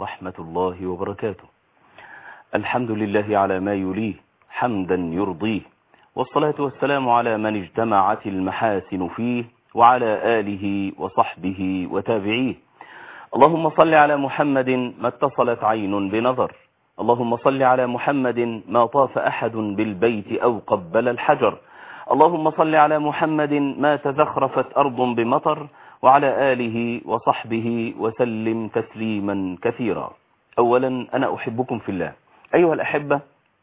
ورحمة الله وبركاته الحمد لله على ما يليه حمدا يرضيه والصلاة والسلام على من اجتمعت المحاسن فيه وعلى آله وصحبه وتابعيه اللهم صل على محمد ما اتصلت عين بنظر اللهم صل على محمد ما طاف أحد بالبيت أو قبل الحجر اللهم صل على محمد ما تزخرفت أرض بمطر وعلى آله وصحبه وسلم تسليما كثيرا أولا أنا أحبكم في الله أيها الأحبة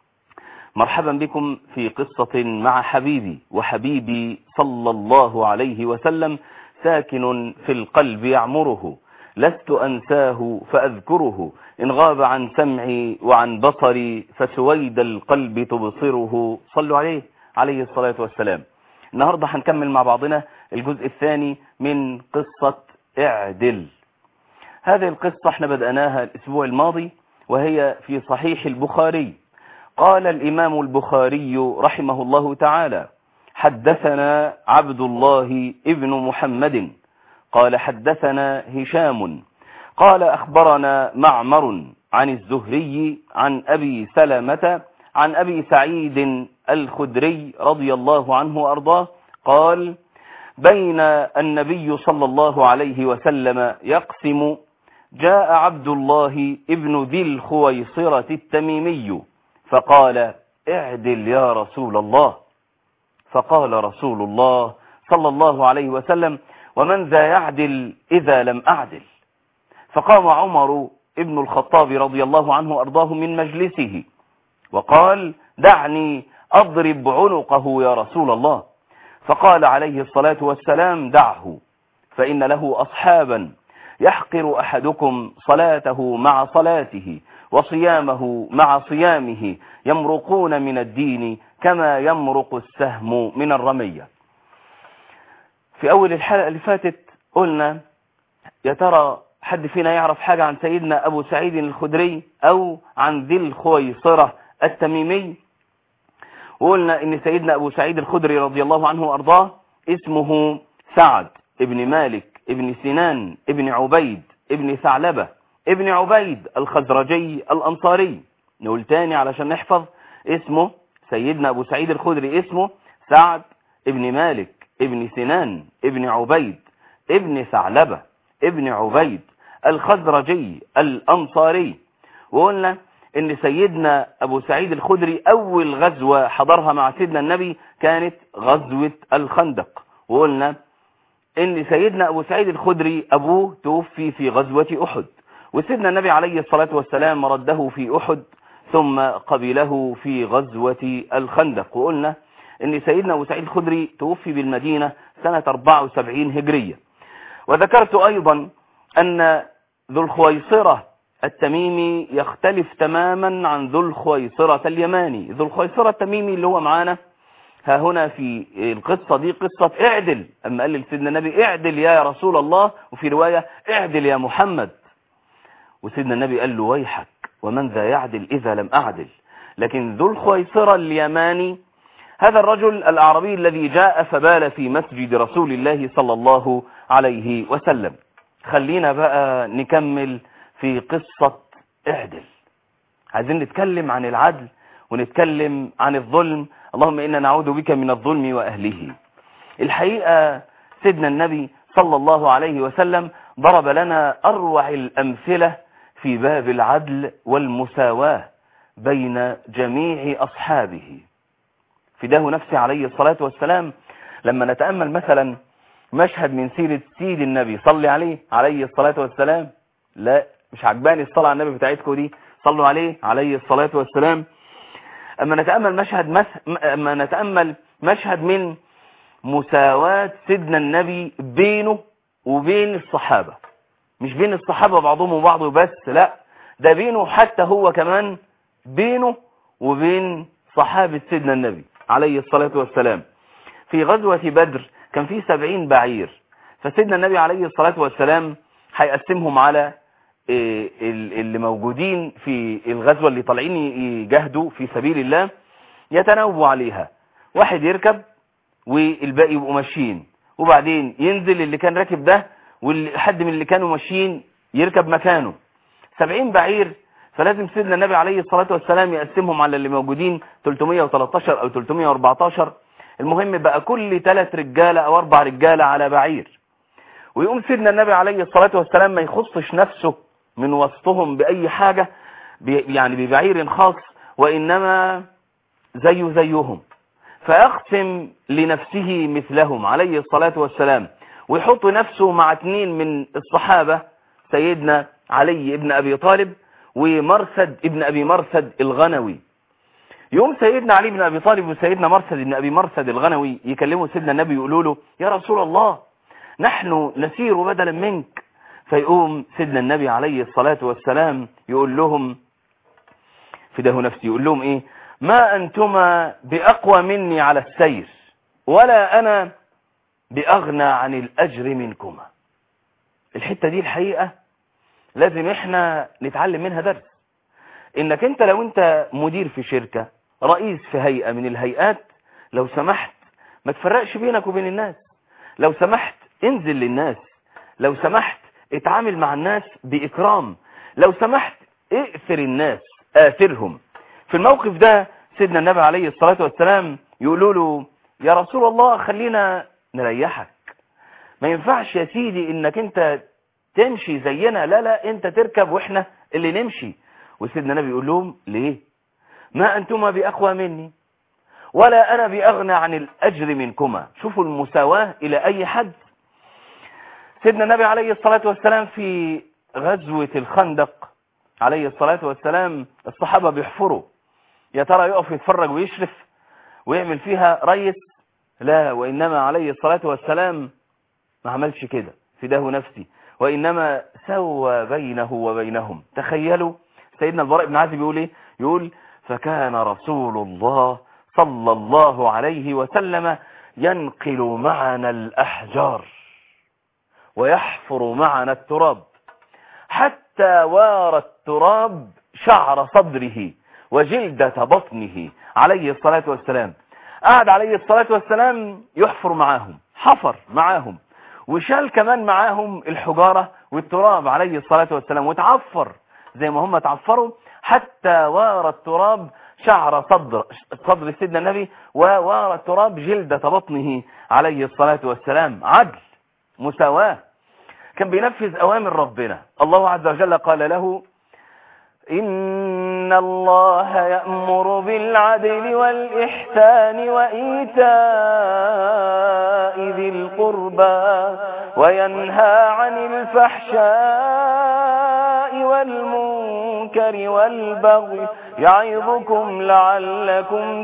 مرحبا بكم في قصة مع حبيبي وحبيبي صلى الله عليه وسلم ساكن في القلب يعمره لست أنساه فأذكره إن غاب عن سمعي وعن بصري فسويد القلب تبصره صلوا عليه عليه الصلاة والسلام النهاردة هنكمل مع بعضنا الجزء الثاني من قصة اعدل هذه القصة احنا بدأناها الأسبوع الماضي وهي في صحيح البخاري قال الإمام البخاري رحمه الله تعالى حدثنا عبد الله ابن محمد قال حدثنا هشام قال أخبرنا معمر عن الزهري عن أبي سلمة عن أبي سعيد الخدري رضي الله عنه وأرضاه قال بين النبي صلى الله عليه وسلم يقسم جاء عبد الله ابن ذي الخويصرة التميمي فقال اعدل يا رسول الله فقال رسول الله صلى الله عليه وسلم ومن ذا يعدل إذا لم أعدل فقام عمر ابن الخطاب رضي الله عنه وأرضاه من مجلسه وقال دعني أضرب عنقه يا رسول الله فقال عليه الصلاة والسلام دعه فإن له أصحابا يحقر أحدكم صلاته مع صلاته وصيامه مع صيامه يمرقون من الدين كما يمرق السهم من الرمية في أول الحلقة اللي فاتت قلنا يا ترى حد فينا يعرف حاجة عن سيدنا أبو سعيد الخدري أو عن ذي الخويصرة التميمي وقلنا ان سيدنا ابو سعيد الخدري رضي الله عنه وارضاه اسمه سعد ابن مالك ابن سنان ابن عبيد ابن ثعلبة ابن عبيد الخزرجي الانصاري نقول تاني علشان نحفظ اسمه سيدنا ابو سعيد الخدري اسمه سعد ابن مالك ابن سنان ابن عبيد ابن ثعلبة ابن عبيد الخزرجي الانصاري وقلنا ان سيدنا ابو سعيد الخدري اول غزوة حضرها مع سيدنا النبي كانت غزوة الخندق وقلنا ان سيدنا ابو سعيد الخدري ابوه توفي في غزوة احد وسيدنا النبي عليه الصلاة والسلام رده في احد ثم قبله في غزوة الخندق وقلنا ان سيدنا ابو سعيد الخدري توفي بالمدينة سنة 74 هجرية وذكرت ايضا ان ذو الخويصرة التميمي يختلف تماما عن ذو الخويصرة اليماني ذو الخويصرة التميمي اللي هو معانا ها هنا في القصة دي قصة اعدل اما قال لسيدنا النبي اعدل يا رسول الله وفي رواية اعدل يا محمد وسيدنا النبي قال له ويحك ومن ذا يعدل اذا لم اعدل لكن ذو الخويصرة اليماني هذا الرجل الاعرابي الذي جاء فبال في مسجد رسول الله صلى الله عليه وسلم خلينا بقى نكمل في قصة اعدل عايزين نتكلم عن العدل ونتكلم عن الظلم اللهم إنا نعوذ بك من الظلم وأهله الحقيقة سيدنا النبي صلى الله عليه وسلم ضرب لنا أروع الأمثلة في باب العدل والمساواة بين جميع أصحابه فداه نفسه عليه الصلاة والسلام لما نتأمل مثلا مشهد من سيرة سيد النبي صلي عليه عليه الصلاة والسلام لا مش عجباني الصلاة على النبي بتاعتكم دي صلوا عليه عليه الصلاة والسلام اما نتأمل مشهد مس... اما نتأمل مشهد من مساواة سيدنا النبي بينه وبين الصحابة مش بين الصحابة بعضهم وبعض بس لا ده بينه حتى هو كمان بينه وبين صحابة سيدنا النبي عليه الصلاة والسلام في غزوة بدر كان في سبعين بعير فسيدنا النبي عليه الصلاة والسلام هيقسمهم على اللي موجودين في الغزوة اللي طالعين يجاهدوا في سبيل الله يتناوبوا عليها واحد يركب والباقي يبقوا ماشيين وبعدين ينزل اللي كان راكب ده وحد من اللي كانوا ماشيين يركب مكانه 70 بعير فلازم سيدنا النبي عليه الصلاة والسلام يقسمهم على اللي موجودين 313 او 314 المهم بقى كل ثلاث رجالة او اربع رجالة على بعير ويقوم سيدنا النبي عليه الصلاة والسلام ما يخصش نفسه من وسطهم بأي حاجة يعني ببعير خاص وإنما زيه زيهم فيقسم لنفسه مثلهم عليه الصلاة والسلام ويحط نفسه مع اثنين من الصحابة سيدنا علي ابن أبي طالب ومرثد ابن أبي مرثد الغنوي يوم سيدنا علي بن أبي طالب وسيدنا مرثد ابن أبي مرثد الغنوي يكلموا سيدنا النبي يقولوا له يا رسول الله نحن نسير بدلا منك فيقوم سيدنا النبي عليه الصلاة والسلام يقول لهم فداه نفسي يقول لهم ايه ما انتما باقوى مني على السير ولا انا باغنى عن الاجر منكما الحتة دي الحقيقة لازم احنا نتعلم منها درس انك انت لو انت مدير في شركة رئيس في هيئة من الهيئات لو سمحت ما تفرقش بينك وبين الناس لو سمحت انزل للناس لو سمحت اتعامل مع الناس بإكرام لو سمحت اقثر الناس آثرهم في الموقف ده سيدنا النبي عليه الصلاة والسلام يقولوا له يا رسول الله خلينا نريحك ما ينفعش يا سيدي انك انت تمشي زينا لا لا انت تركب واحنا اللي نمشي وسيدنا النبي يقول لهم ليه ما انتما باقوى مني ولا انا باغنى عن الاجر منكما شوفوا المساواة الى اي حد سيدنا النبي عليه الصلاة والسلام في غزوة الخندق عليه الصلاة والسلام الصحابة بيحفروا يا ترى يقف يتفرج ويشرف ويعمل فيها ريس لا وإنما عليه الصلاة والسلام ما عملش كده فداه نفسي وإنما سوى بينه وبينهم تخيلوا سيدنا البراء بن عازب يقول ايه يقول فكان رسول الله صلى الله عليه وسلم ينقل معنا الأحجار ويحفر معنا التراب حتى وار التراب شعر صدره وجلدة بطنه عليه الصلاة والسلام قعد عليه الصلاة والسلام يحفر معاهم حفر معاهم وشال كمان معاهم الحجارة والتراب عليه الصلاة والسلام وتعفر زي ما هم تعفروا حتى وار التراب شعر صدر صدر سيدنا النبي ووار التراب جلدة بطنه عليه الصلاة والسلام عدل مساواة كان بينفذ أوامر ربنا الله عز وجل قال له إن الله يأمر بالعدل والإحسان وإيتاء ذي القربى وينهى عن الفحشاء والمنكر والبغي يعظكم لعلكم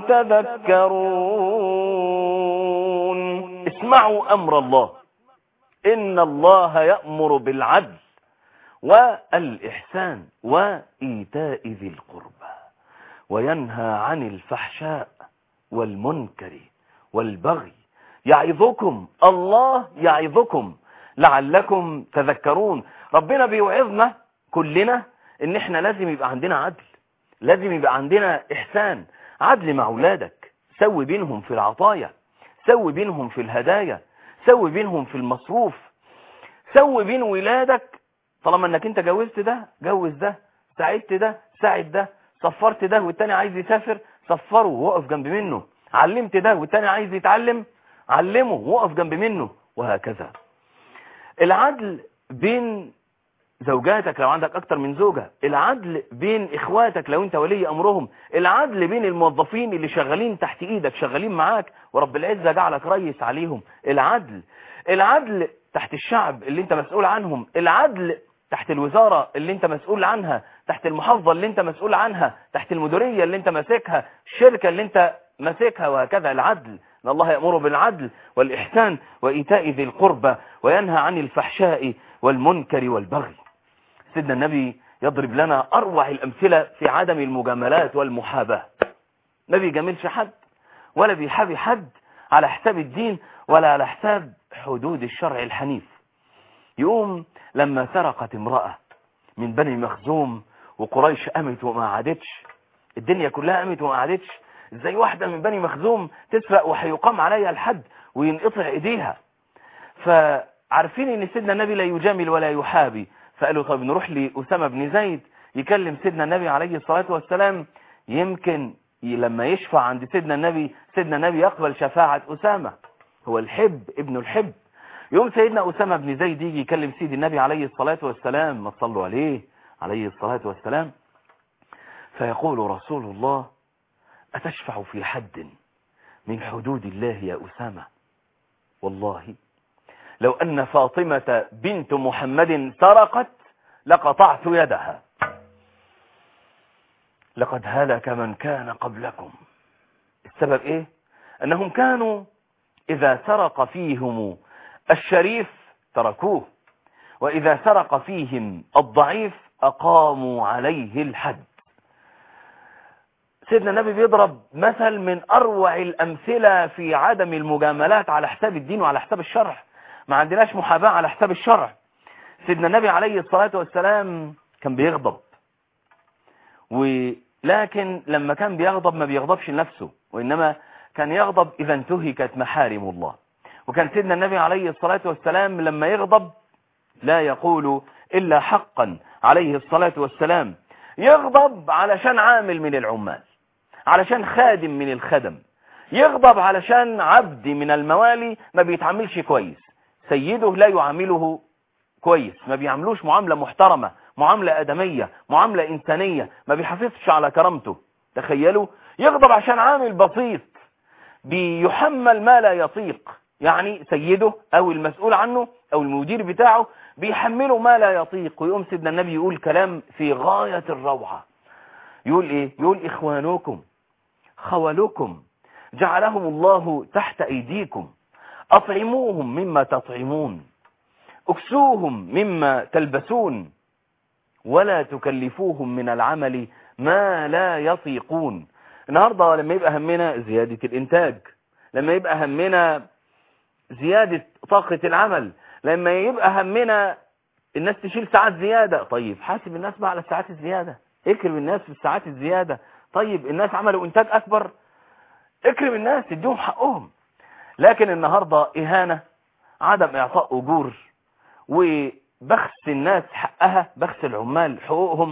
تذكرون اسمعوا أمر الله إن الله يأمر بالعدل والإحسان وإيتاء ذي القربى وينهى عن الفحشاء والمنكر والبغي يعظكم الله يعظكم لعلكم تذكرون ربنا بيوعظنا كلنا ان احنا لازم يبقى عندنا عدل لازم يبقى عندنا احسان عدل مع اولادك سوي بينهم في العطايا سوي بينهم في الهدايا سوي بينهم في المصروف سوي بين ولادك طالما انك انت جوزت ده جوز ده ساعدت ده ساعد ده صفرت ده والتاني عايز يسافر صفره وقف جنب منه علمت ده والتاني عايز يتعلم علمه وقف جنب منه وهكذا العدل بين زوجاتك لو عندك اكتر من زوجة العدل بين اخواتك لو انت ولي امرهم العدل بين الموظفين اللي شغالين تحت ايدك شغالين معاك ورب العزة جعلك ريس عليهم العدل العدل تحت الشعب اللي انت مسؤول عنهم العدل تحت الوزارة اللي انت مسؤول عنها تحت المحافظة اللي انت مسؤول عنها تحت المديرية اللي انت ماسكها الشركة اللي انت ماسكها وهكذا العدل ان الله يأمر بالعدل والإحسان وإيتاء ذي القربى وينهى عن الفحشاء والمنكر والبغي سيدنا النبي يضرب لنا أروع الأمثلة في عدم المجاملات والمحاباة ما بيجاملش حد ولا بيحابي حد على حساب الدين ولا على حساب حدود الشرع الحنيف يقوم لما سرقت امرأة من بني مخزوم وقريش قامت وما عادتش الدنيا كلها قامت وما عادتش ازاي واحدة من بني مخزوم تسرق وهيقام عليها الحد وينقطع ايديها فعارفين ان سيدنا النبي لا يجامل ولا يحابي فقالوا طيب نروح لأسامة بن زيد يكلم سيدنا النبي عليه الصلاة والسلام يمكن لما يشفع عند سيدنا النبي سيدنا النبي يقبل شفاعة أسامة هو الحب ابن الحب يوم سيدنا أسامة بن زيد يجي يكلم سيد النبي عليه الصلاة والسلام ما تصلوا عليه عليه الصلاة والسلام فيقول رسول الله أتشفع في حد من حدود الله يا أسامة والله لو أن فاطمة بنت محمد سرقت لقطعت يدها لقد هلك من كان قبلكم السبب ايه انهم كانوا اذا سرق فيهم الشريف تركوه واذا سرق فيهم الضعيف اقاموا عليه الحد سيدنا النبي بيضرب مثل من اروع الامثلة في عدم المجاملات على حساب الدين وعلى حساب الشرع ما عندناش محاباة على حساب الشرع سيدنا النبي عليه الصلاة والسلام كان بيغضب ولكن لما كان بيغضب ما بيغضبش لنفسه وإنما كان يغضب إذا انتهكت محارم الله وكان سيدنا النبي عليه الصلاة والسلام لما يغضب لا يقول إلا حقا عليه الصلاة والسلام يغضب علشان عامل من العمال علشان خادم من الخدم يغضب علشان عبد من الموالي ما بيتعاملش كويس سيده لا يعامله كويس ما بيعملوش معاملة محترمة معاملة أدمية معاملة إنسانية ما بيحافظش على كرامته تخيلوا يغضب عشان عامل بسيط بيحمل ما لا يطيق يعني سيده أو المسؤول عنه أو المدير بتاعه بيحمله ما لا يطيق ويقوم سيدنا النبي يقول كلام في غاية الروعة يقول إيه يقول إخوانكم خولكم جعلهم الله تحت أيديكم أطعموهم مما تطعمون اكسوهم مما تلبسون ولا تكلفوهم من العمل ما لا يطيقون النهاردة لما يبقى همنا زيادة الانتاج لما يبقى همنا زيادة طاقة العمل لما يبقى همنا الناس تشيل ساعات زيادة طيب حاسب الناس بقى على الساعات الزيادة اكرم الناس في الساعات الزيادة طيب الناس عملوا انتاج اكبر اكرم الناس اديهم حقهم لكن النهاردة اهانة عدم اعطاء اجور وبخس الناس حقها بخس العمال حقوقهم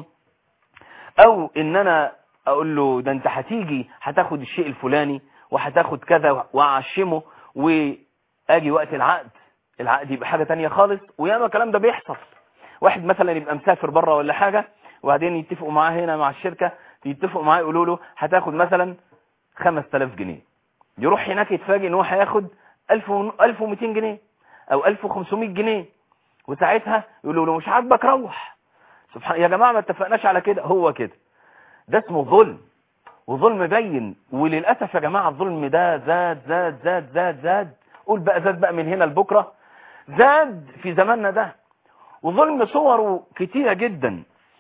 او ان انا اقول له ده انت هتيجي هتاخد الشيء الفلاني وهتاخد كذا واعشمه واجي وقت العقد العقد يبقى حاجة تانية خالص وياما الكلام ده بيحصل واحد مثلا يبقى مسافر بره ولا حاجة وبعدين يتفقوا معاه هنا مع الشركة يتفقوا معاه يقولوا له هتاخد مثلا 5000 جنيه يروح هناك يتفاجئ ان هو هياخد 1200 جنيه او 1500 جنيه وساعتها يقولوا له مش عاجبك روح سبحان يا جماعه ما اتفقناش على كده هو كده ده اسمه ظلم وظلم بين وللاسف يا جماعه الظلم ده زاد زاد زاد زاد زاد قول بقى زاد بقى من هنا لبكره زاد في زماننا ده وظلم صوره كتيره جدا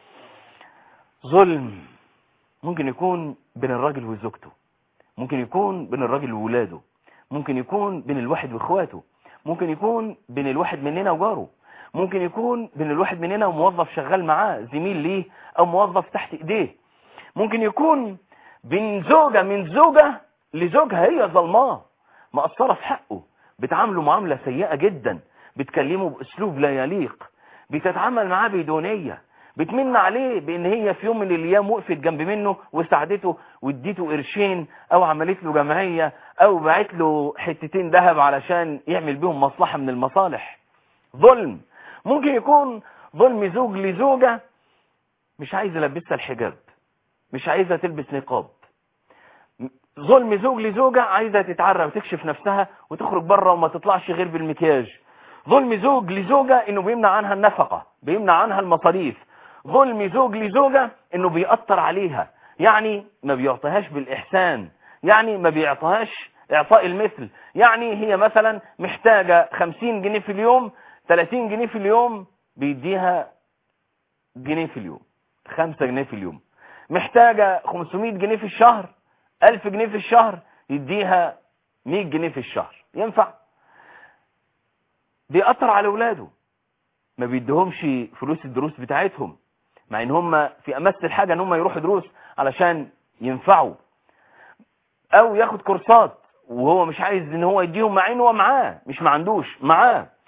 ظلم ممكن يكون بين الراجل وزوجته ممكن يكون بين الراجل وولاده ممكن يكون بين الواحد واخواته ممكن يكون بين الواحد مننا وجاره ممكن يكون بين الواحد مننا وموظف شغال معاه زميل ليه او موظف تحت ايديه ممكن يكون بين زوجة من زوجة لزوجها هي ظلماه مقصرة في حقه بتعامله معاملة سيئة جدا بتكلمه باسلوب لا يليق بتتعامل معاه بدونية بتمن عليه بان هي في يوم من الايام وقفت جنب منه وساعدته واديته قرشين او عملت له جمعية او بعت له حتتين ذهب علشان يعمل بيهم مصلحة من المصالح ظلم ممكن يكون ظلم زوج لزوجة مش عايز يلبسها الحجاب مش عايزة تلبس نقاب ظلم زوج لزوجة عايزة تتعرى وتكشف نفسها وتخرج بره وما تطلعش غير بالمكياج ظلم زوج لزوجة انه بيمنع عنها النفقة بيمنع عنها المصاريف ظلم زوج لزوجة انه بيأثر عليها يعني ما بيعطيهاش بالاحسان يعني ما بيعطيهاش اعطاء المثل يعني هي مثلا محتاجة 50 جنيه في اليوم 30 جنيه في اليوم بيديها جنيه في اليوم 5 جنيه في اليوم محتاجة 500 جنيه في الشهر 1000 جنيه في الشهر يديها 100 جنيه في الشهر ينفع بيأثر على اولاده ما بيديهمش فلوس الدروس بتاعتهم مع ان هم في امس الحاجة ان هم يروحوا دروس علشان ينفعوا او ياخد كورسات وهو مش عايز ان هو يديهم مع ان هو معاه مش ما عندوش معاه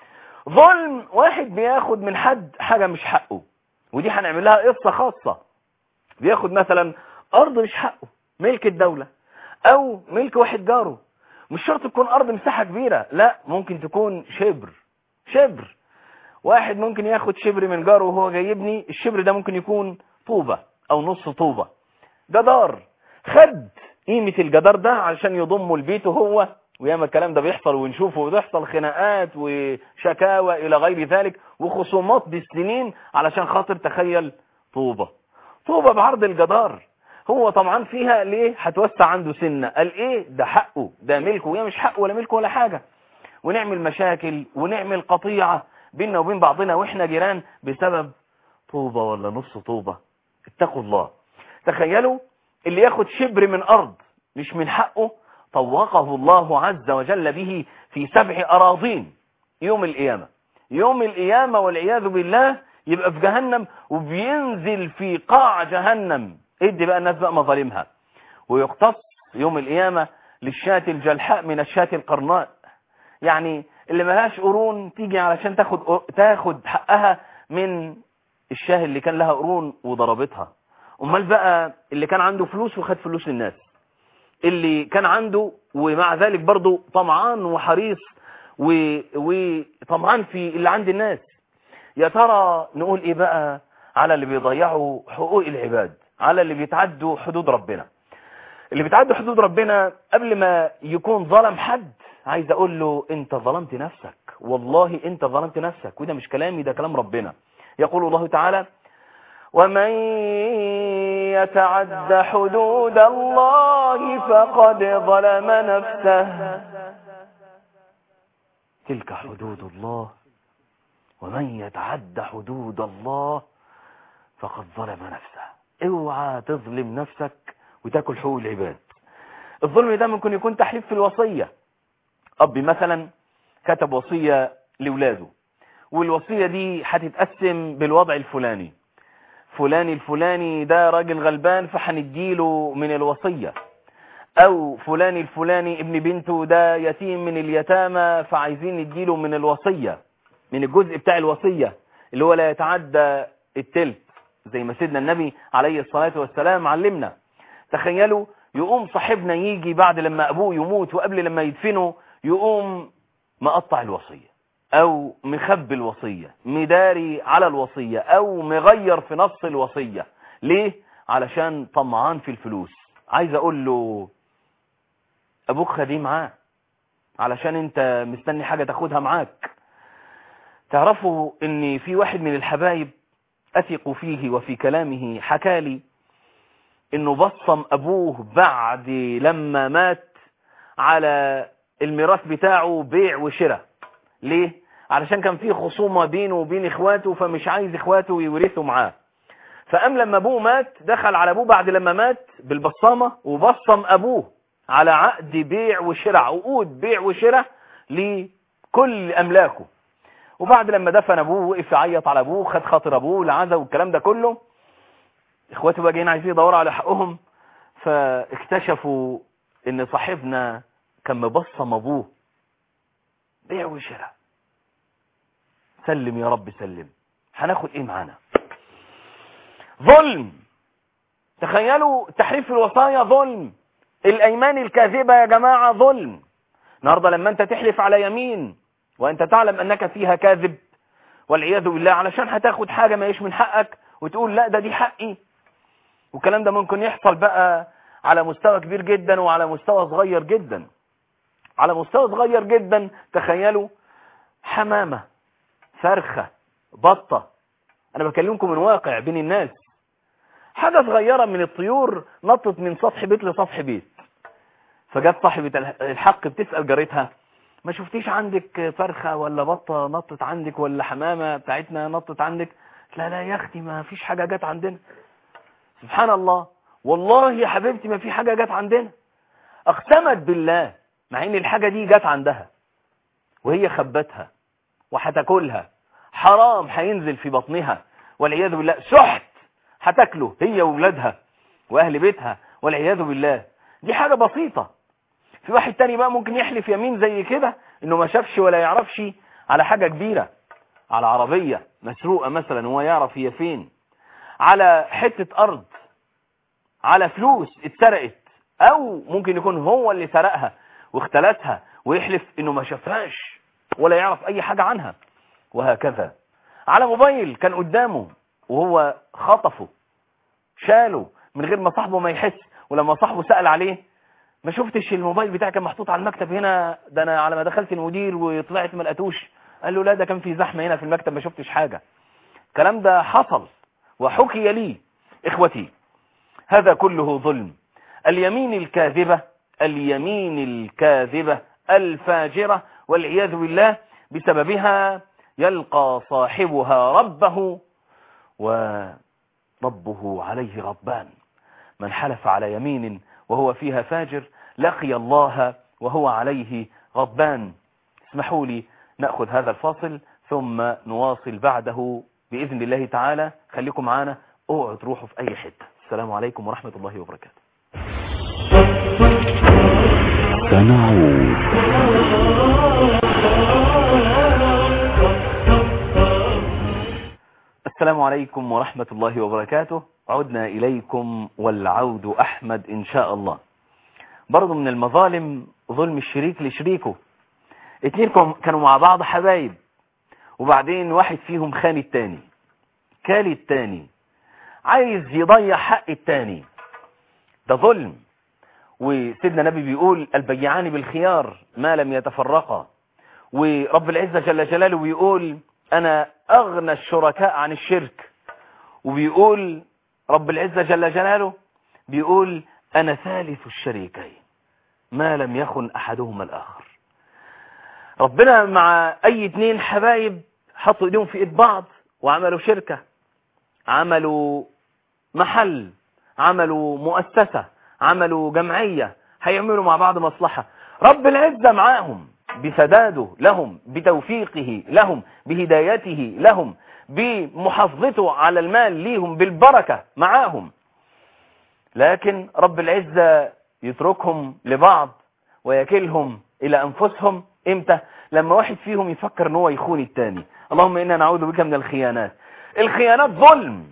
ظلم واحد بياخد من حد حاجة مش حقه ودي هنعمل لها قصة خاصة بياخد مثلا ارض مش حقه ملك الدولة او ملك واحد جاره مش شرط تكون ارض مساحة كبيرة لا ممكن تكون شبر شبر واحد ممكن ياخد شبر من جاره وهو جاي يبني الشبر ده ممكن يكون طوبة او نص طوبة جدار خد قيمة الجدار ده علشان يضمه لبيته هو وياما الكلام ده بيحصل ونشوفه وتحصل خناقات وشكاوى الى غير ذلك وخصومات بالسنين علشان خاطر تخيل طوبة طوبة بعرض الجدار هو طبعا فيها ليه هتوسع عنده سنة قال ايه ده حقه ده ملكه وهي مش حقه ولا ملكه ولا حاجة ونعمل مشاكل ونعمل قطيعة بيننا وبين بعضنا واحنا جيران بسبب طوبة ولا نص طوبة اتقوا الله تخيلوا اللي ياخد شبر من ارض مش من حقه طوقه الله عز وجل به في سبع اراضين يوم القيامة يوم القيامة والعياذ بالله يبقى في جهنم وبينزل في قاع جهنم ادي بقى الناس بقى مظالمها ويقتص يوم القيامة للشاة الجلحاء من الشاة القرناء يعني اللي ملهاش قرون تيجي علشان تاخد تاخد حقها من الشاه اللي كان لها قرون وضربتها امال بقى اللي كان عنده فلوس وخد فلوس الناس اللي كان عنده ومع ذلك برضه طمعان وحريص و... وطمعان في اللي عند الناس يا ترى نقول ايه بقى على اللي بيضيعوا حقوق العباد على اللي بيتعدوا حدود ربنا اللي بيتعدوا حدود ربنا قبل ما يكون ظلم حد عايز اقول له انت ظلمت نفسك والله انت ظلمت نفسك وده مش كلامي ده كلام ربنا يقول الله تعالى ومن يتعد حدود الله فقد ظلم نفسه تلك حدود الله ومن يتعد حدود الله فقد ظلم نفسه اوعى تظلم نفسك وتاكل حقوق العباد الظلم ده ممكن يكون تحريف في الوصية اب مثلا كتب وصية لولاده والوصية دي هتتقسم بالوضع الفلاني فلان الفلاني ده راجل غلبان فهنديله من الوصية او فلان الفلاني ابن بنته ده يتيم من اليتامى فعايزين نديله من الوصية من الجزء بتاع الوصية اللي هو لا يتعدى التلت زي ما سيدنا النبي عليه الصلاة والسلام علمنا تخيلوا يقوم صاحبنا يجي بعد لما ابوه يموت وقبل لما يدفنه يقوم مقطع الوصية او مخبي الوصية مداري على الوصية او مغير في نص الوصية ليه علشان طمعان في الفلوس عايز اقول له ابوك خديه معاه علشان انت مستني حاجة تاخدها معاك تعرفوا ان في واحد من الحبايب اثق فيه وفي كلامه حكالي انه بصم ابوه بعد لما مات على الميراث بتاعه بيع وشراء ليه علشان كان في خصومة بينه وبين اخواته فمش عايز اخواته يورثوا معاه فقام لما ابوه مات دخل على ابوه بعد لما مات بالبصامة وبصم ابوه على عقد بيع وشراء عقود بيع وشراء لكل املاكه وبعد لما دفن ابوه وقف يعيط على ابوه خد خاطر ابوه العزا والكلام ده كله اخواته بقى جايين عايزين يدوروا على حقهم فاكتشفوا ان صاحبنا كان مبصم ابوه بيع وشراء سلم يا رب سلم هناخد ايه معانا ظلم تخيلوا تحريف الوصايا ظلم الايمان الكاذبة يا جماعة ظلم النهاردة لما انت تحلف على يمين وانت تعلم انك فيها كاذب والعياذ بالله علشان هتاخد حاجة ما يش من حقك وتقول لا ده دي حقي والكلام ده ممكن يحصل بقى على مستوى كبير جدا وعلى مستوى صغير جدا على مستوى صغير جدا تخيلوا حمامة فرخة بطة انا بكلمكم من واقع بين الناس حاجة صغيرة من الطيور نطت من سطح بيت لسطح بيت فجت صاحبة الحق بتسأل جارتها ما شفتيش عندك فرخة ولا بطة نطت عندك ولا حمامة بتاعتنا نطت عندك لا لا يا اختي ما فيش حاجة جت عندنا سبحان الله والله يا حبيبتي ما في حاجة جت عندنا اقسمت بالله مع ان الحاجة دي جت عندها وهي خبتها وهتاكلها حرام هينزل في بطنها والعياذ بالله سحت هتاكله هي واولادها واهل بيتها والعياذ بالله دي حاجة بسيطة في واحد تاني بقى ممكن يحلف يمين زي كده انه ما شافش ولا يعرفش على حاجة كبيرة على عربية مسروقة مثلا وهو يعرف هي فين على حتة أرض على فلوس اتسرقت أو ممكن يكون هو اللي سرقها واختلسها ويحلف إنه ما شافهاش ولا يعرف أي حاجة عنها وهكذا على موبايل كان قدامه وهو خطفه شاله من غير ما صاحبه ما يحس ولما صاحبه سأل عليه ما شفتش الموبايل بتاعي كان محطوط على المكتب هنا ده انا على ما دخلت المدير وطلعت ما لقيتوش قال له لا ده كان في زحمه هنا في المكتب ما شفتش حاجه الكلام ده حصل وحكي لي اخوتي هذا كله ظلم اليمين الكاذبه اليمين الكاذبه الفاجره والعياذ بالله بسببها يلقى صاحبها ربه وربه عليه غضبان من حلف على يمين وهو فيها فاجر لقي الله وهو عليه غضبان اسمحوا لي نأخذ هذا الفاصل ثم نواصل بعده بإذن الله تعالى خليكم معانا اوعوا تروحوا في أي حتة السلام عليكم ورحمة الله وبركاته سنعود السلام عليكم ورحمة الله وبركاته عدنا إليكم والعود أحمد إن شاء الله برضو من المظالم ظلم الشريك لشريكه اتنين كم- كانوا مع بعض حبايب وبعدين واحد فيهم خان التاني كالي التاني عايز يضيع حق التاني ده ظلم وسيدنا النبي بيقول البيعان بالخيار ما لم يتفرقا ورب العزة جل جلاله بيقول أنا أغنى الشركاء عن الشرك وبيقول رب العزة جل جلاله بيقول أنا ثالث الشريكين ما لم يخن أحدهما الآخر ربنا مع أي اتنين حبايب حطوا ايديهم في ايد بعض وعملوا شركة عملوا محل عملوا مؤسسة عملوا جمعية هيعملوا مع بعض مصلحة رب العزة معاهم بسداده لهم بتوفيقه لهم بهدايته لهم بمحافظته على المال ليهم بالبركة معاهم لكن رب العزة يتركهم لبعض ويكلهم إلى أنفسهم إمتى لما واحد فيهم يفكر ان هو يخون التاني اللهم إنا نعوذ بك من الخيانات الخيانات ظلم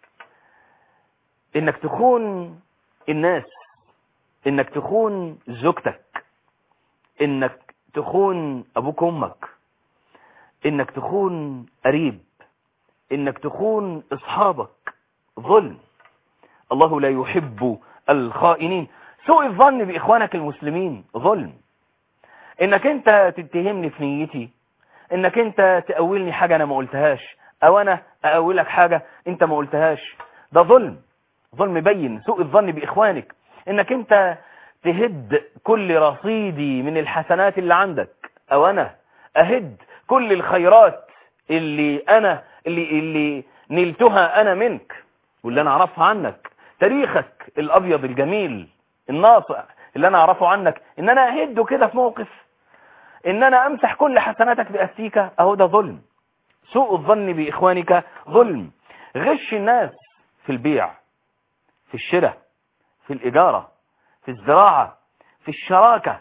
إنك تخون الناس إنك تخون زوجتك إنك تخون أبوك وأمك إنك تخون قريب إنك تخون أصحابك ظلم الله لا يحب الخائنين سوء الظن بإخوانك المسلمين ظلم انك انت تتهمني في نيتي انك انت تأولني حاجة انا ما قلتهاش او انا اأولك حاجة انت ما قلتهاش ده ظلم ظلم بين سوء الظن بإخوانك انك انت تهد كل رصيدي من الحسنات اللي عندك او انا اهد كل الخيرات اللي انا اللي, اللي نلتها انا منك واللي انا اعرفها عنك تاريخك الابيض الجميل الناصع اللي انا اعرفه عنك ان انا اهده كده في موقف ان انا امسح كل حسناتك باستيكة اهو ده ظلم سوء الظن باخوانك ظلم غش الناس في البيع في الشراء في الاجارة في الزراعة في الشراكة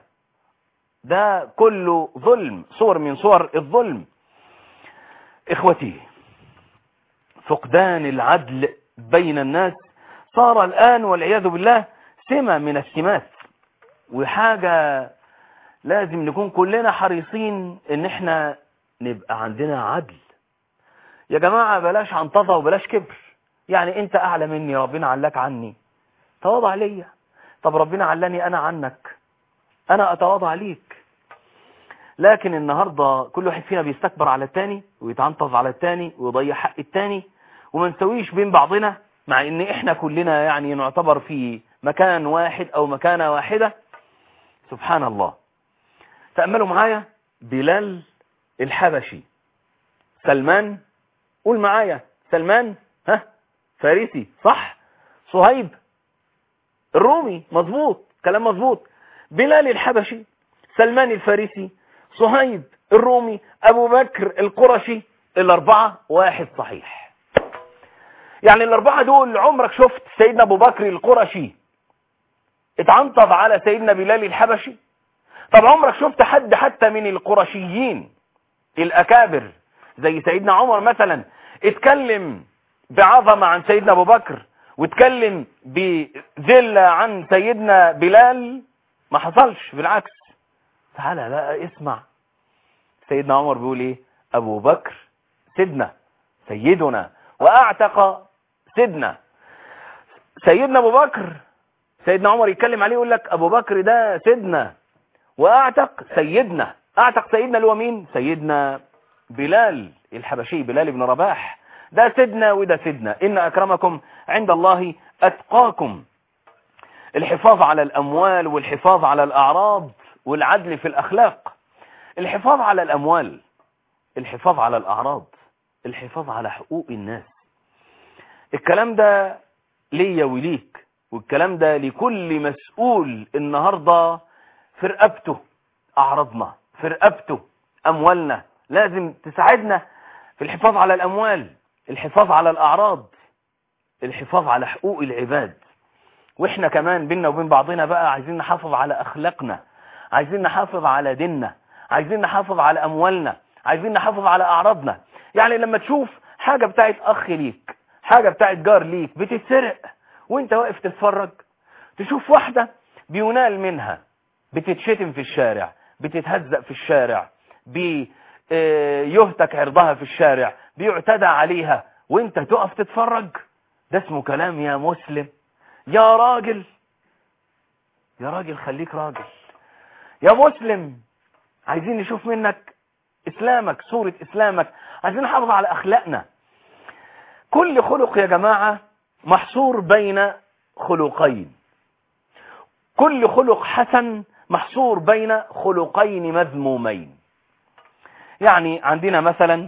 ده كله ظلم صور من صور الظلم اخوتي فقدان العدل بين الناس صار الآن والعياذ بالله سمة من السمات وحاجة لازم نكون كلنا حريصين ان احنا نبقى عندنا عدل يا جماعة بلاش عنطفة وبلاش كبر يعني انت اعلى مني ربنا علاك عني تواضع ليا طب ربنا علاني انا عنك انا اتواضع ليك لكن النهاردة كل واحد فينا بيستكبر على التاني ويتعنطف على التاني ويضيع حق التاني وما نسويش بين بعضنا مع ان احنا كلنا يعني نعتبر في مكان واحد او مكانة واحدة سبحان الله تأملوا معايا بلال الحبشي سلمان قول معايا سلمان ها فارسي صح صهيب الرومي مظبوط كلام مظبوط بلال الحبشي سلمان الفارسي صهيب الرومي ابو بكر القرشي الاربعة واحد صحيح يعني الاربعة دول عمرك شفت سيدنا ابو بكر القرشي اتعنطف على سيدنا بلال الحبشي طب عمرك شفت حد حتى من القرشيين الاكابر زي سيدنا عمر مثلا اتكلم بعظمة عن سيدنا ابو بكر واتكلم بذلة عن سيدنا بلال ما حصلش بالعكس تعالى بقى اسمع سيدنا عمر بيقول ايه ابو بكر سيدنا سيدنا واعتق سيدنا سيدنا ابو بكر سيدنا عمر يتكلم عليه يقول لك ابو بكر ده سيدنا واعتق سيدنا اعتق سيدنا اللي هو مين سيدنا بلال الحبشي بلال بن رباح ده سيدنا وده سيدنا ان اكرمكم عند الله اتقاكم الحفاظ على الاموال والحفاظ على الاعراض والعدل في الاخلاق الحفاظ على الاموال الحفاظ على الاعراض الحفاظ على حقوق الناس الكلام ده ليا وليك والكلام ده لكل مسؤول النهاردة في رقبته أعرضنا في رقبته أموالنا لازم تساعدنا في الحفاظ على الأموال الحفاظ على الأعراض الحفاظ على حقوق العباد وإحنا كمان بينا وبين بعضنا بقى عايزين نحافظ على أخلاقنا عايزين نحافظ على ديننا عايزين نحافظ على أموالنا عايزين نحافظ على أعراضنا يعني لما تشوف حاجة بتاعت أخ ليك حاجة بتاعت جار ليك بتتسرق وانت واقف تتفرج تشوف واحدة بينال منها بتتشتم في الشارع بتتهزق في الشارع بيهتك عرضها في الشارع بيعتدى عليها وانت تقف تتفرج ده اسمه كلام يا مسلم يا راجل يا راجل خليك راجل يا مسلم عايزين نشوف منك اسلامك صورة اسلامك عايزين نحافظ على اخلاقنا كل خلق يا جماعة محصور بين خلقين كل خلق حسن محصور بين خلقين مذمومين يعني عندنا مثلا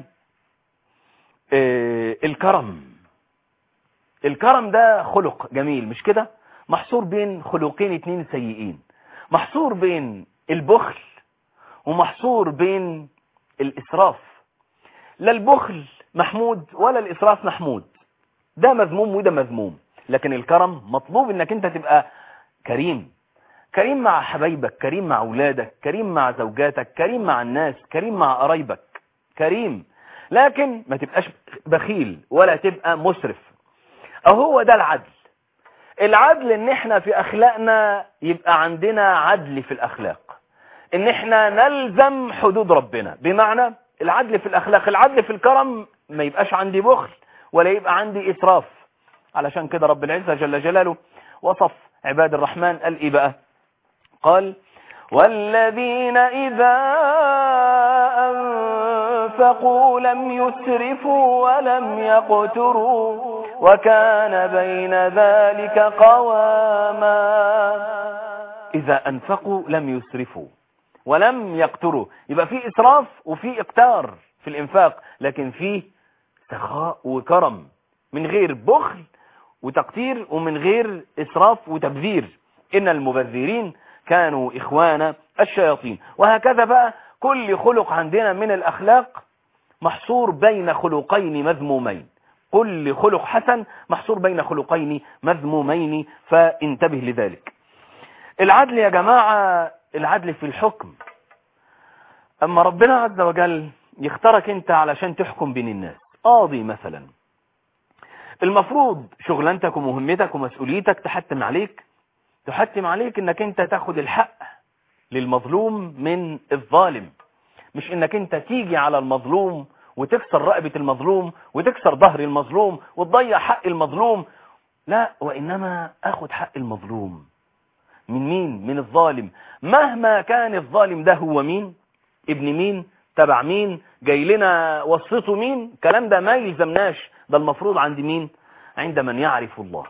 الكرم الكرم ده خلق جميل مش كده محصور بين خلقين اتنين سيئين محصور بين البخل ومحصور بين الإسراف لا البخل محمود ولا الإسراف محمود ده مذموم وده مذموم لكن الكرم مطلوب انك انت تبقى كريم كريم مع حبايبك كريم مع اولادك كريم مع زوجاتك كريم مع الناس كريم مع قرايبك كريم لكن ما تبقاش بخيل ولا تبقى مسرف اهو ده العدل العدل ان احنا في اخلاقنا يبقى عندنا عدل في الاخلاق ان احنا نلزم حدود ربنا بمعنى العدل في الاخلاق العدل في الكرم ما يبقاش عندي بخل ولا يبقى عندي إسراف علشان كده رب العزة جل جلاله وصف عباد الرحمن قال إيه بقى قال والذين إذا أنفقوا لم يسرفوا ولم يقتروا وكان بين ذلك قواما إذا أنفقوا لم يسرفوا ولم يقتروا يبقى في إسراف وفي إقتار في الإنفاق لكن فيه سخاء وكرم من غير بخل وتقتير ومن غير إسراف وتبذير إن المبذرين كانوا إخوان الشياطين وهكذا بقى كل خلق عندنا من الأخلاق محصور بين خلقين مذمومين كل خلق حسن محصور بين خلقين مذمومين فانتبه لذلك العدل يا جماعة العدل في الحكم أما ربنا عز وجل يختارك انت علشان تحكم بين الناس قاضي مثلا المفروض شغلانتك ومهمتك ومسؤوليتك تحتم عليك تحتم عليك انك انت تاخد الحق للمظلوم من الظالم مش انك انت تيجي على المظلوم وتكسر رقبة المظلوم وتكسر ظهر المظلوم وتضيع حق المظلوم لا وإنما أخد حق المظلوم من مين من الظالم مهما كان الظالم ده هو مين ابن مين تبع مين جاي لنا وصيته مين الكلام ده ما يلزمناش ده المفروض عند مين عند من يعرف الله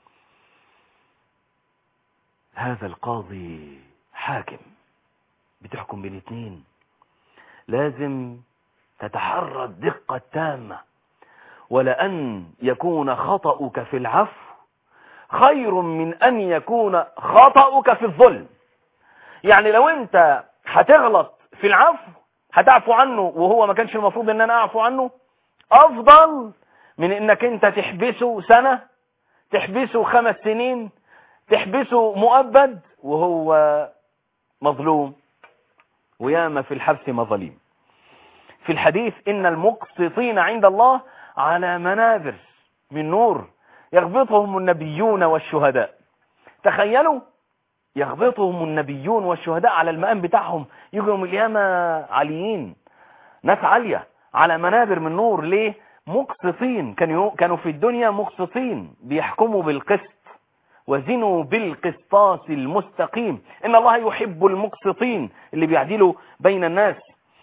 هذا القاضي حاكم بتحكم بين اتنين لازم تتحرى الدقة التامة ولأن يكون خطأك في العفو خير من أن يكون خطأك في الظلم يعني لو انت هتغلط في العفو هتعفو عنه وهو ما كانش المفروض ان انا اعفو عنه افضل من انك انت تحبسه سنة تحبسه خمس سنين تحبسه مؤبد وهو مظلوم وياما في الحبس مظاليم في الحديث إن المقسطين عند الله على منابر من نور يغبطهم النبيون والشهداء تخيلوا يغبطهم النبيون والشهداء على المقام بتاعهم يجوا يوم القيامة عاليين ناس عالية على منابر من نور ليه مقسطين كانوا كانوا في الدنيا مقسطين بيحكموا بالقسط وزنوا بالقسطاس المستقيم إن الله يحب المقسطين اللي بيعدلوا بين الناس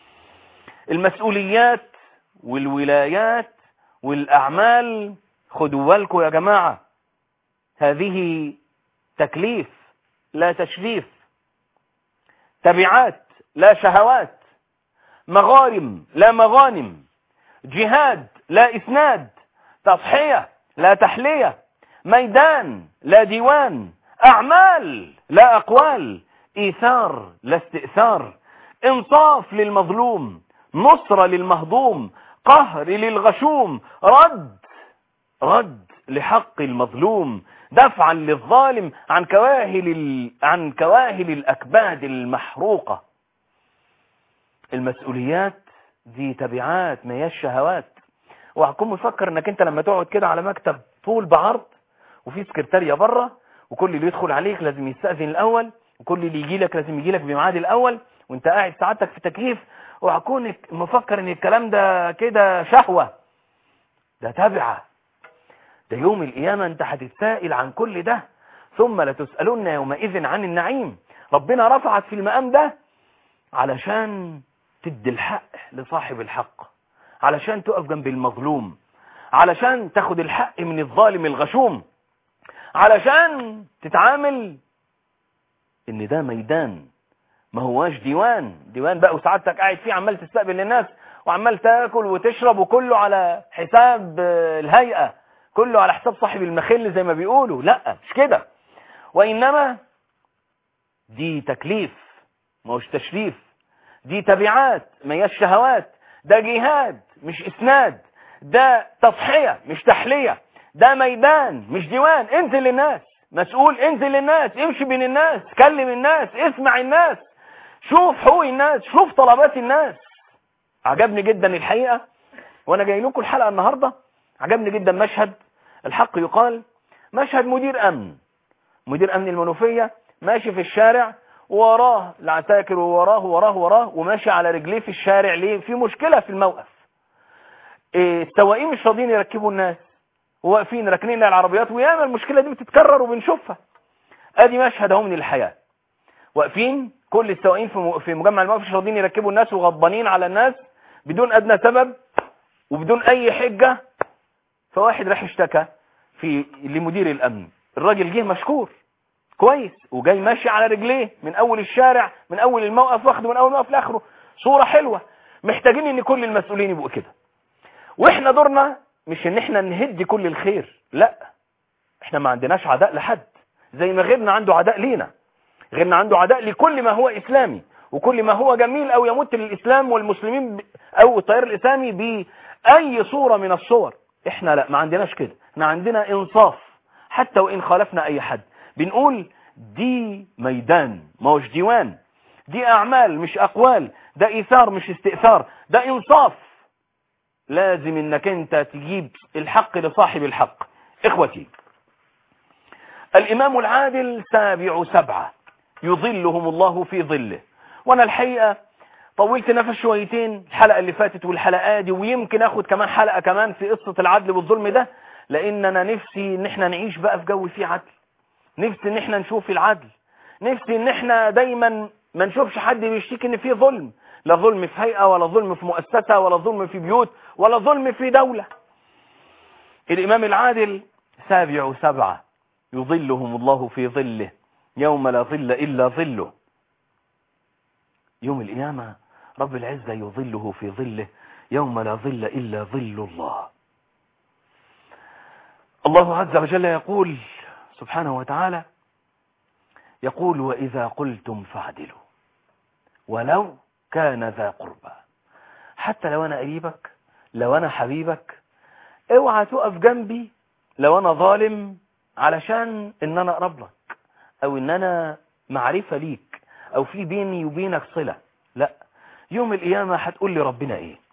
المسؤوليات والولايات والأعمال خدوا بالكم يا جماعة هذه تكليف لا تشريف تبعات لا شهوات مغارم لا مغانم جهاد لا إسناد تضحية لا تحلية ميدان لا ديوان أعمال لا أقوال إيثار لا استئثار انصاف للمظلوم نصرة للمهضوم قهر للغشوم رد رد لحق المظلوم دفعا للظالم عن كواهل ال... عن كواهل الأكباد المحروقة المسؤوليات دي تبعات ما هي الشهوات وهتكون مفكر انك انت لما تقعد كده على مكتب طول بعرض وفي سكرتارية بره وكل اللي يدخل عليك لازم يستأذن الأول وكل اللي يجي لك لازم يجي لك بميعاد الأول وانت قاعد سعادتك في تكييف وهكون مفكر ان الكلام ده كده شهوة ده تبعة ده يوم القيامة انت هتتسائل عن كل ده ثم لتسألن يومئذ عن النعيم ربنا رفعك في المقام ده علشان تدي الحق لصاحب الحق علشان تقف جنب المظلوم علشان تاخد الحق من الظالم الغشوم علشان تتعامل ان ده ميدان ما هواش ديوان ديوان بقى وسعادتك قاعد فيه عمال تستقبل الناس وعمال تاكل وتشرب وكله على حساب الهيئة كله على حساب صاحب المخل زي ما بيقولوا لا مش كده وإنما دي تكليف ما هوش تشريف دي تبعات ما هياش شهوات ده جهاد مش اسناد ده تضحية مش تحلية ده ميدان مش ديوان انزل للناس مسؤول انزل للناس امشي بين الناس كلم الناس اسمع الناس شوف حقوق الناس شوف طلبات الناس عجبني جدا الحقيقة وانا جاي لكم الحلقة النهاردة عجبني جدا مشهد الحق يقال مشهد مدير امن مدير امن المنوفية ماشي في الشارع وراه العساكر ووراه وراه وراه وماشي على رجليه في الشارع ليه في مشكلة في الموقف إيه السواقين مش راضيين يركبوا الناس واقفين راكنين العربيات وياما المشكلة دي بتتكرر وبنشوفها ادي مشهد اهو من الحياة واقفين كل السواقين في في مجمع الموقف مش راضيين يركبوا الناس وغضبانين على الناس بدون ادنى سبب وبدون اي حجة فواحد راح اشتكى في لمدير الامن الراجل جه مشكور كويس وجاي ماشي على رجليه من اول الشارع من اول الموقف واخده من اول الموقف لاخره صورة حلوة محتاجين ان كل المسؤولين يبقوا كده واحنا دورنا مش ان احنا نهدي كل الخير لا احنا ما عندناش عداء لحد زي ما غيرنا عنده عداء لينا غيرنا عنده عداء لكل ما هو اسلامي وكل ما هو جميل او يمت للاسلام والمسلمين ب... او التيار الاسلامي باي صورة من الصور احنا لا ما عندناش كده احنا عندنا انصاف حتى وان خالفنا اي حد بنقول دي ميدان ما هوش ديوان دي اعمال مش اقوال ده ايثار مش استئثار ده انصاف لازم انك انت تجيب الحق لصاحب الحق اخوتي الامام العادل سابع سبعة يظلهم الله في ظله وانا الحقيقة طولت نفس شويتين الحلقة اللي فاتت والحلقة دي ويمكن اخد كمان حلقة كمان في قصة العدل والظلم ده لان انا نفسي ان احنا نعيش بقى في جو فيه عدل نفسي ان احنا نشوف العدل نفسي ان احنا دايما ما نشوفش حد بيشتكي ان فيه ظلم لا ظلم في هيئة ولا ظلم في مؤسسة ولا ظلم في بيوت ولا ظلم في دولة الامام العادل سابع سبعة يظلهم الله في ظله يوم لا ظل الا ظله يوم القيامة رب العزة يظله في ظله يوم لا ظل الا ظل الله الله عز وجل يقول سبحانه وتعالى يقول وإذا قلتم فاعدلوا ولو كان ذا قربى حتى لو أنا قريبك لو أنا حبيبك اوعى تقف جنبي لو أنا ظالم علشان إن أنا أقرب لك أو إن أنا معرفة ليك أو في بيني وبينك صلة لا يوم القيامة هتقول لي ربنا إيه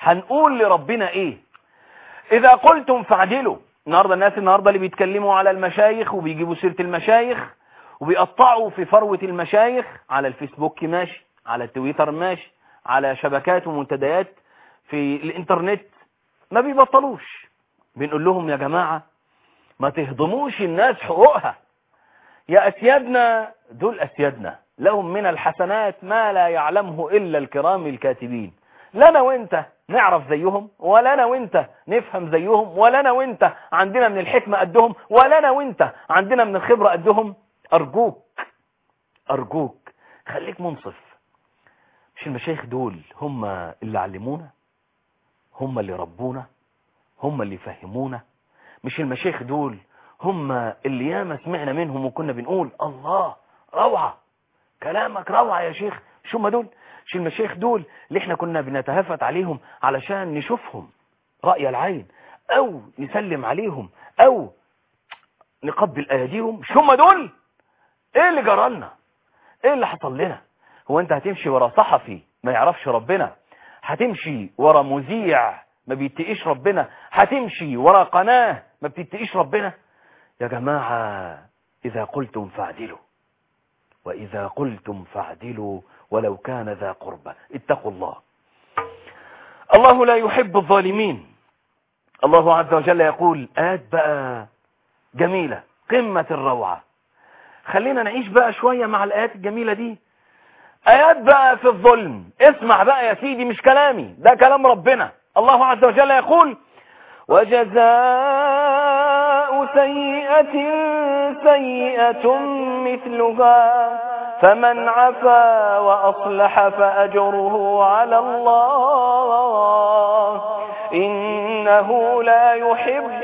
هنقول لربنا ايه اذا قلتم فاعدلوا النهارده الناس النهارده اللي بيتكلموا على المشايخ وبيجيبوا سيره المشايخ وبيقطعوا في فروه المشايخ على الفيسبوك ماشي على التويتر ماشي على شبكات ومنتديات في الانترنت ما بيبطلوش بنقول لهم يا جماعه ما تهضموش الناس حقوقها يا اسيادنا دول اسيادنا لهم من الحسنات ما لا يعلمه الا الكرام الكاتبين لا انا وانت نعرف زيهم ولا انا وانت نفهم زيهم ولا انا وانت عندنا من الحكمة قدهم ولا انا وانت عندنا من الخبرة قدهم ارجوك ارجوك خليك منصف مش المشايخ دول هم اللي علمونا هم اللي ربونا هم اللي فهمونا مش المشايخ دول هم اللي ياما سمعنا منهم وكنا بنقول الله روعة كلامك روعة يا شيخ شو هم دول مش المشايخ دول اللي احنا كنا بنتهافت عليهم علشان نشوفهم رأي العين او نسلم عليهم او نقبل ايديهم مش هم دول ايه اللي جرالنا ايه اللي حصل لنا هو انت هتمشي ورا صحفي ما يعرفش ربنا هتمشي ورا مذيع ما بيتقيش ربنا هتمشي ورا قناة ما بتتقيش ربنا يا جماعة إذا قلتم فاعدلوا وإذا قلتم فاعدلوا ولو كان ذا قربى اتقوا الله الله لا يحب الظالمين الله عز وجل يقول آت بقى جميلة قمة الروعة خلينا نعيش بقى شوية مع الآيات الجميلة دي آيات بقى في الظلم اسمع بقى يا سيدي مش كلامي ده كلام ربنا الله عز وجل يقول وجزاء سيئة سيئة مثلها فمن عفا وأصلح فأجره على الله إنه لا يحب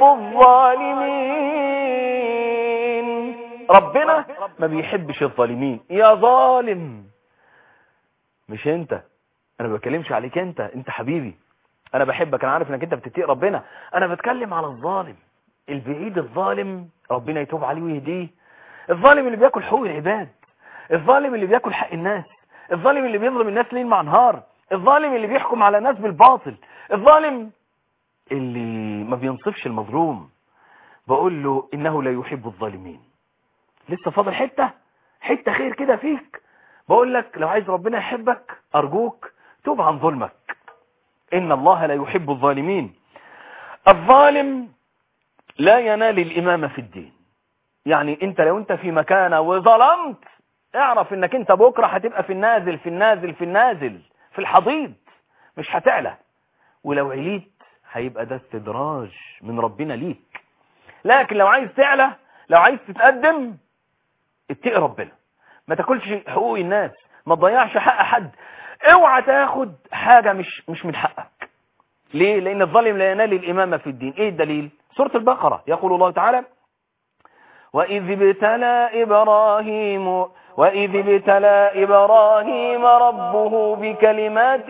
الظالمين ربنا ما بيحبش الظالمين يا ظالم مش انت انا ما بتكلمش عليك انت انت حبيبي انا بحبك انا عارف انك انت بتتقي ربنا انا بتكلم على الظالم البعيد الظالم ربنا يتوب عليه ويهديه الظالم اللي بياكل حقوق العباد الظالم اللي بياكل حق الناس الظالم اللي بيظلم الناس ليل مع نهار الظالم اللي بيحكم على الناس بالباطل الظالم اللي ما بينصفش المظلوم بقول له انه لا يحب الظالمين لسه فاضل حتة حتة خير كده فيك بقول لك لو عايز ربنا يحبك ارجوك توب عن ظلمك ان الله لا يحب الظالمين الظالم لا ينال الامامة في الدين يعني انت لو انت في مكانة وظلمت اعرف انك انت بكرة هتبقى في النازل في النازل في النازل في الحضيض مش هتعلى ولو عليت هيبقى ده استدراج من ربنا ليك لكن لو عايز تعلى لو عايز تتقدم اتقي ربنا ما تاكلش حقوق الناس ما تضيعش حق حد اوعى تاخد حاجة مش مش من حقك ليه لان الظالم لا ينال الامامة في الدين ايه الدليل سورة البقرة يقول الله تعالى وإذ ابتلى إبراهيم وإذ ابتلى إبراهيم ربه بكلمات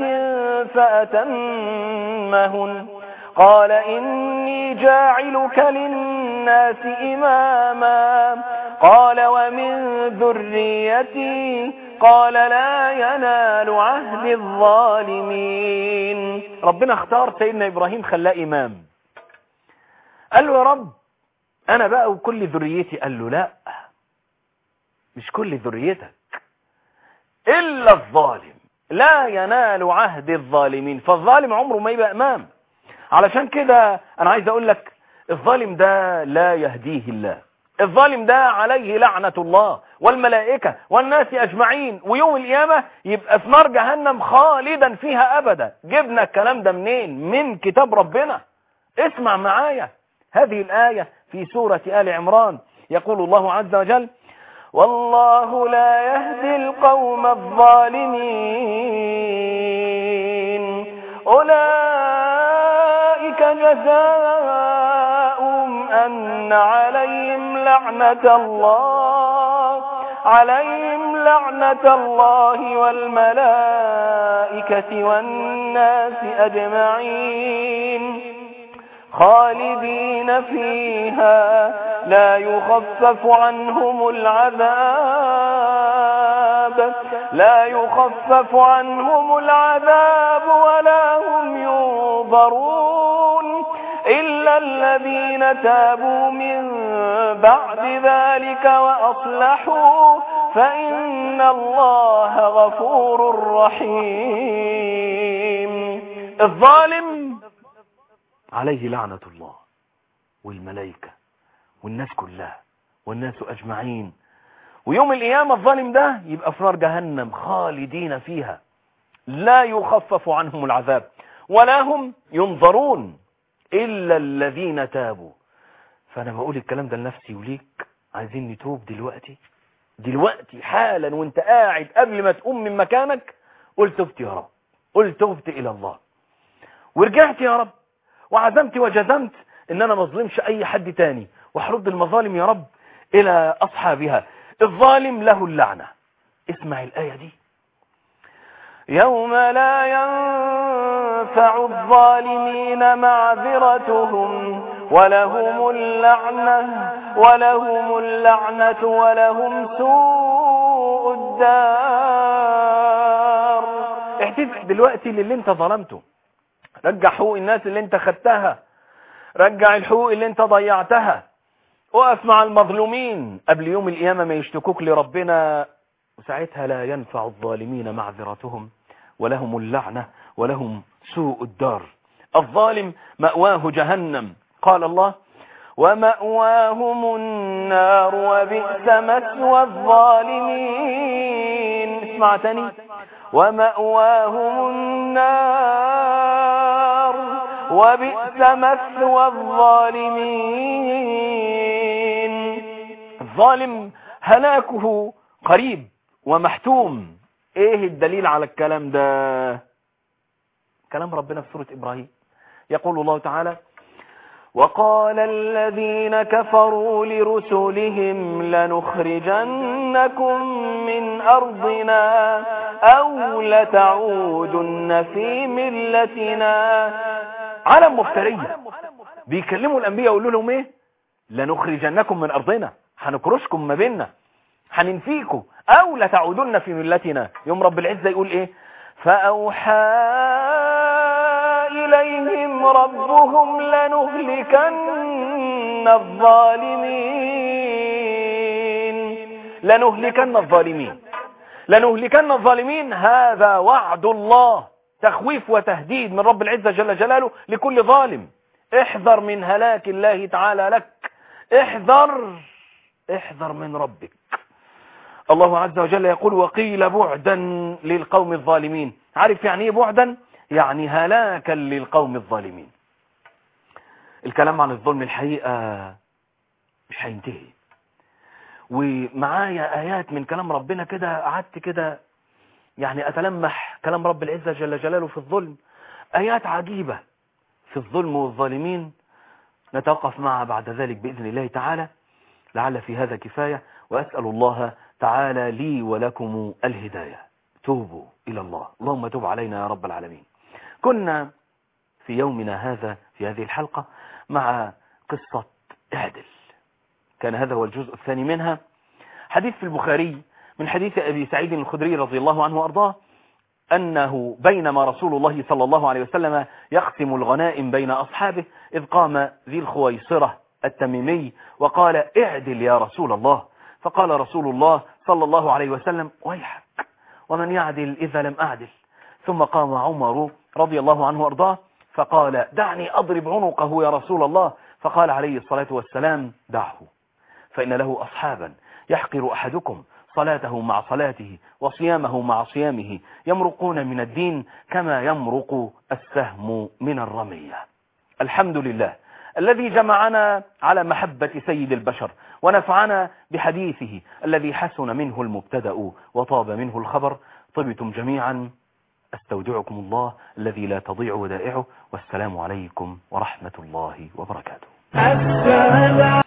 فأتمهن قال إني جاعلك للناس إماما قال ومن ذريتي قال لا ينال عهد الظالمين ربنا اختار سيدنا إبراهيم خلاه إمام قال له يا رب أنا بقى وكل ذريتي قال له لا مش كل ذريتك إلا الظالم لا ينال عهد الظالمين فالظالم عمره ما يبقى إمام علشان كده أنا عايز أقول لك الظالم ده لا يهديه الله الظالم ده عليه لعنة الله والملائكة والناس أجمعين ويوم القيامة يبقى في نار جهنم خالدا فيها أبدا جبنا الكلام ده منين من كتاب ربنا اسمع معايا هذه الآية في سورة آل عمران يقول الله عز وجل والله لا يهدي القوم الظالمين أولئك جزاؤهم أن عليهم لعنة الله عليهم لعنة الله والملائكة والناس أجمعين خالدين فيها لا يخفف عنهم العذاب لا يخفف عنهم العذاب ولا هم ينظرون إلا الذين تابوا من بعد ذلك وأصلحوا فإن الله غفور رحيم الظالم عليه لعنة الله والملائكة والناس كلها والناس أجمعين ويوم القيامة الظالم ده يبقى في نار جهنم خالدين فيها لا يخفف عنهم العذاب ولا هم ينظرون إلا الذين تابوا فأنا بقول الكلام ده لنفسي وليك عايزين نتوب دلوقتي دلوقتي حالا وانت قاعد قبل ما تقوم من مكانك قلت تبت يا رب قلت تبت إلى الله ورجعت يا رب وعزمت وجزمت ان انا ما اظلمش اي حد تاني وحرد المظالم يا رب الى اصحابها الظالم له اللعنة اسمع الآية دي يوم لا ينفع الظالمين معذرتهم ولهم اللعنة ولهم اللعنة ولهم سوء الدار احتفل دلوقتي للي انت ظلمته رجع حقوق الناس اللي انت خدتها رجع الحقوق اللي انت ضيعتها وقف مع المظلومين قبل يوم القيامة ما يشتكوك لربنا وساعتها لا ينفع الظالمين معذرتهم ولهم اللعنة ولهم سوء الدار الظالم مأواه جهنم قال الله ومأواهم النار وبئس مثوى الظالمين اسمع تاني ومأواهم النار وبئس مثوى الظالمين الظالم هلاكه قريب ومحتوم ايه الدليل على الكلام ده كلام ربنا في سورة ابراهيم يقول الله تعالى وقال الذين كفروا لرسلهم لنخرجنكم من أرضنا أو لتعودن في ملتنا علم مفترية بيكلموا الأنبياء يقولوا لهم ايه لنخرجنكم من أرضنا هنكرشكم ما بيننا هننفيكم أو لتعودن في ملتنا يوم رب العزة يقول ايه فأوحى إليهم ربهم لنهلكن الظالمين لنهلكن الظالمين لنهلكن الظالمين هذا وعد الله تخويف وتهديد من رب العزة جل جلاله لكل ظالم احذر من هلاك الله تعالى لك احذر احذر من ربك الله عز وجل يقول وقيل بعدا للقوم الظالمين عارف يعني ايه بعدا يعني هلاكا للقوم الظالمين الكلام عن الظلم الحقيقة مش هينتهي ومعايا آيات من كلام ربنا كده قعدت كده يعني أتلمح كلام رب العزة جل جلاله في الظلم آيات عجيبة في الظلم والظالمين نتوقف معها بعد ذلك بإذن الله تعالى لعل في هذا كفاية وأسأل الله تعالى لي ولكم الهداية توبوا إلى الله اللهم توب علينا يا رب العالمين كنا في يومنا هذا في هذه الحلقة مع قصة اعدل كان هذا هو الجزء الثاني منها حديث في البخاري من حديث أبي سعيد الخدري رضي الله عنه وأرضاه أنه بينما رسول الله صلى الله عليه وسلم يقسم الغنائم بين أصحابه إذ قام ذي الخويصرة التميمي وقال اعدل يا رسول الله فقال رسول الله صلى الله عليه وسلم ويحك ومن يعدل إذا لم أعدل ثم قام عمر رضي الله عنه وارضاه فقال دعني أضرب عنقه يا رسول الله فقال عليه الصلاة والسلام دعه فإن له أصحابا يحقر أحدكم صلاته مع صلاته وصيامه مع صيامه يمرقون من الدين كما يمرق السهم من الرمية الحمد لله الذي جمعنا على محبة سيد البشر ونفعنا بحديثه الذي حسن منه المبتدأ وطاب منه الخبر طبتم جميعا استودعكم الله الذي لا تضيع ودائعه والسلام عليكم ورحمة الله وبركاته